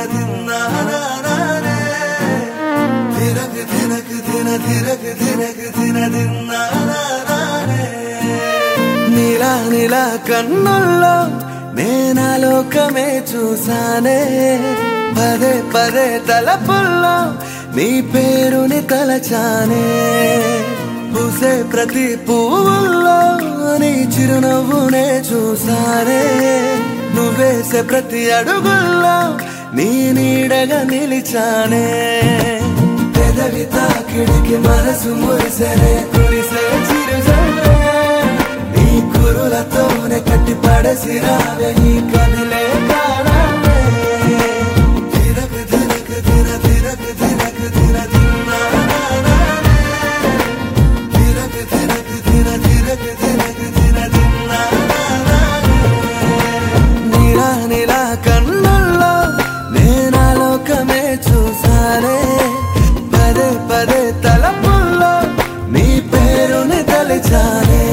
తిన్నానే తినకు తినకు తిన తినకు తినకు తిన తిన్నానే నీలా నీలా కన్నుల్లో నేనా లోకమే చూసానే పదే పదే తలపుల్లో నీ పేరుని తలచానే పూసే ప్రతి పువ్వుల్లో నీ చిరునవ్వునే చూసానే నువ్వేసే ప్రతి అడుగుల్లో నీ నీడగా నిలిచానే పెదవి తాకిడికి మనసు మురిసెనే కురిసే చిరుజల్లే నీ కురులతోనే కట్టి పడసి రావే ఈ కదిలే కాలాలే తినకు తినకు తిన తినకు తినకు తిన తిన్నానే తినకు తినకు తిన తినకు తినకు తిన తిన్నానే నీలా నీలా కన్నుల్లో నేనా లోకమే చూసానే పదే పదే తలపుల్లో నీ పేరుని తలిచానే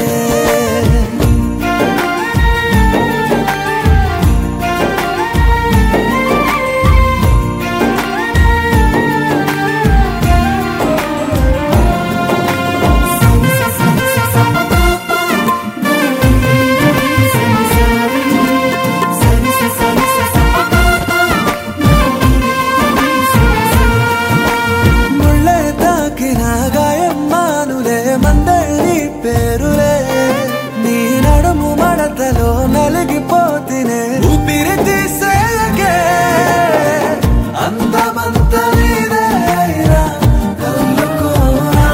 ముళ్ళే తాకిన గాయం మానులే మందరి పేరులే నీ నడుము మడతలో నలిగిపోతినే ఊపిరి తీసేయకే అందమంత నీదేరా కలుకోరా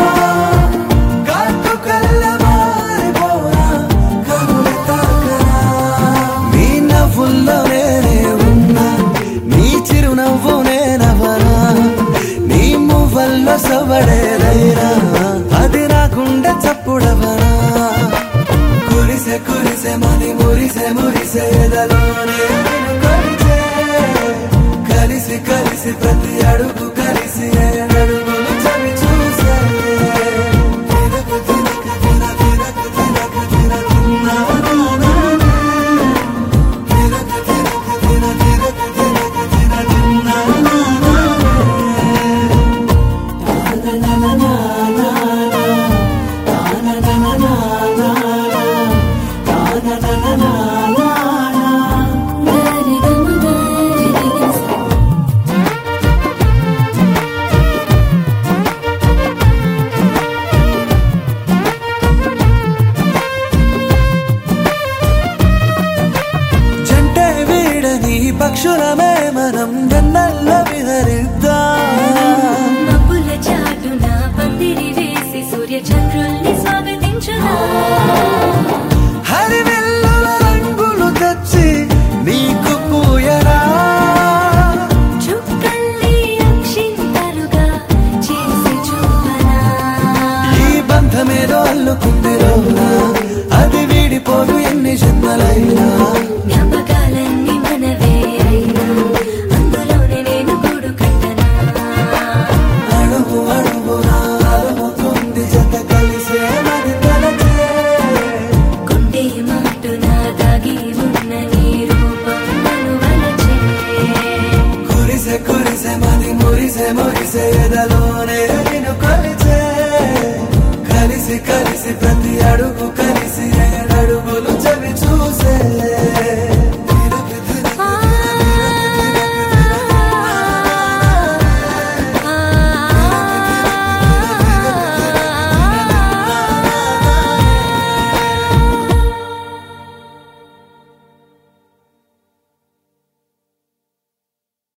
కాటు కళ్ళ మారిపోరా కనులు తాకరా నీ నవ్వుల్లో నేనే ఉన్నా నీ చిరునవ్వు నేనవరా నీ మువ్వల్లో సవడేదైరా అది రాకుండా చప్పుడవరా కురిసే కురిసే మది మురిసే మురిసే ఎదలోనే నిన్ను కొలిచే కలిసి కలిసి ప్రతి అడుగు కలిసి ఏడడుగులు చవి చూసే తినకు తినకు తిన తినకు తినకు తిన తిన్నానే తినకు తినకు తిన తినకు తినకు తిన తిన్నానే జంటే వీడని పక్షులమే మనం వెన్నల్లో విహరిద్దాం మబ్బుల చాటున పందిరి వేసి సూర్య చంద్రుల్ని స్వాగతించుదా హరివెల్లుల రంగులు తెచ్చి నీకు పూయరా చుక్కల్ని అక్షింతలుగా చేసి చూపనా ఈ బంధమేదో అల్లుకుంది రోనా అది వీడిపోదు ఎన్ని జన్మలైనా జ్ఞాపకాలన్నీ మనవే అయినా అందులోనే నేను గూడు కట్టనా అడుగు అడుగునా అలుముతుంది జత కలిసే నది తలచే గుండె మాటున దాగి ఉన్న నీ రూపం నన్ను వలచే కురిసే కురిసే మది మురిసే మురిసే ఎదలోనే నిన్ను కొలిచే కలిసి కలిసి ప్రతి అడుగు కలిసి ఏడు